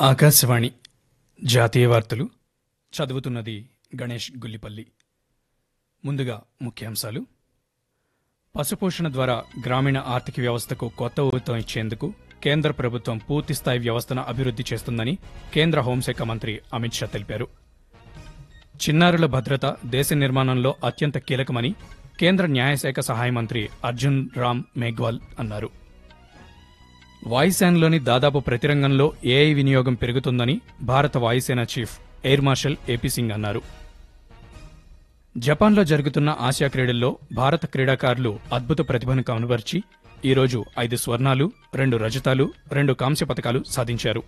ఆకాశవాణి జాతీయ వార్తలు చదువుతున్నది గణేష్ గుల్లిపల్లి ముందుగా ముఖ్యాంశాలు పశుపోషణ ద్వారా గ్రామీణ ఆర్థిక వ్యవస్థకు కొత్త ఊతం ఇచ్చేందుకు కేంద్ర ప్రభుత్వం పూర్తిస్థాయి వ్యవస్థను అభివృద్ధి చేస్తుందని కేంద్ర హోంశాఖ మంత్రి అమిత్ షా తెలిపారు చిన్నారుల భద్రత దేశ నిర్మాణంలో అత్యంత కీలకమని కేంద్ర న్యాయశాఖ సహాయ మంత్రి అర్జున్ రామ్ మేఘ్వాల్ అన్నారు వాయుసేనలోని దాదాపు ప్రతి రంగంలో ఏఐ వినియోగం పెరుగుతుందని భారత వాయుసేన chief air marshal A P Singh అన్నారు జపాన్లో జరుగుతున్న ఆసియా క్రీడల్లో భారత క్రీడాకారులు అద్భుత ప్రతిభను కనుబర్చి ఈరోజు ఐదు స్వర్ణాలు రెండు రజతాలు రెండు కాంస్య పతకాలు సాధించారు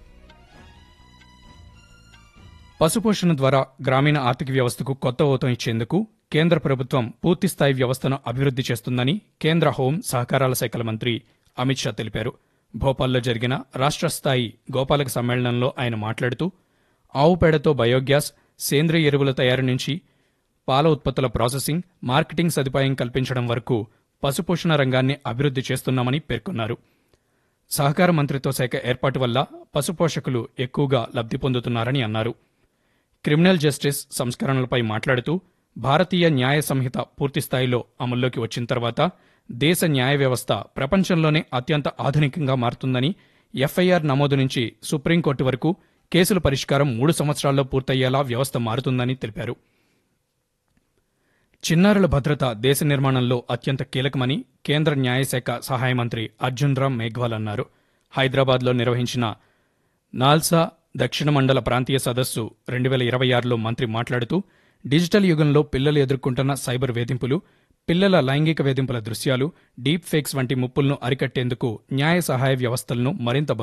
పశుపోషణ ద్వారా గ్రామీణ ఆర్థిక వ్యవస్థకు కొత్త ఊతం ఇచ్చేందుకు కేంద్ర ప్రభుత్వం పూర్తిస్థాయి వ్యవస్థను అభివృద్ధి చేస్తుందని కేంద్ర హోం సహకారాల శాఖల మంత్రి అమిత్ షా తెలిపారు భోపాల్లో జరిగిన రాష్ట్ర స్థాయి గోపాలక సమ్మేళనంలో ఆయన మాట్లాడుతూ ఆవు పేడతో బయోగ్యాస్ సేంద్రియ ఎరువుల తయారీ నుంచి పాల ఉత్పత్తుల ప్రాసెసింగ్ మార్కెటింగ్ సదుపాయం కల్పించడం వరకు పశుపోషణ రంగాన్ని అభివృద్ధి చేస్తున్నామని పేర్కొన్నారు సహకార మంత్రిత్వ శాఖ ఏర్పాటు వల్ల పశుపోషకులు ఎక్కువగా లబ్ధి పొందుతున్నారని అన్నారు క్రిమినల్ జస్టిస్ సంస్కరణలపై మాట్లాడుతూ భారతీయ న్యాయ సంహిత పూర్తిస్థాయిలో అమల్లోకి వచ్చిన తర్వాత దేశ న్యాయ వ్యవస్థ ప్రపంచంలోనే అత్యంత ఆధునికంగా మారుతుందని ఎఫ్ఐఆర్ నమోదు నుంచి సుప్రీంకోర్టు వరకు కేసుల పరిష్కారం మూడు సంవత్సరాల్లో పూర్తయ్యేలా వ్యవస్థ మారుతుందని తెలిపారు చిన్నారుల భద్రత దేశ నిర్మాణంలో అత్యంత కీలకమని కేంద్ర న్యాయశాఖ సహాయ మంత్రి అర్జున్ రామ్ మేఘ్వాల్ అన్నారు హైదరాబాద్లో నిర్వహించిన నాల్సా దక్షిణ మండల ప్రాంతీయ సదస్సు రెండు వేల ఇరవై ఆరులో మంత్రి మాట్లాడుతూ డిజిటల్ యుగంలో పిల్లలు ఎదుర్కొంటున్న సైబర్ వేధింపులు పిల్లల లైంగిక వేధింపుల దృశ్యాలు డీప్ ఫేక్స్ వంటి ముప్పులను అరికట్టేందుకు న్యాయ సహాయ వ్యవస్థలను మరింత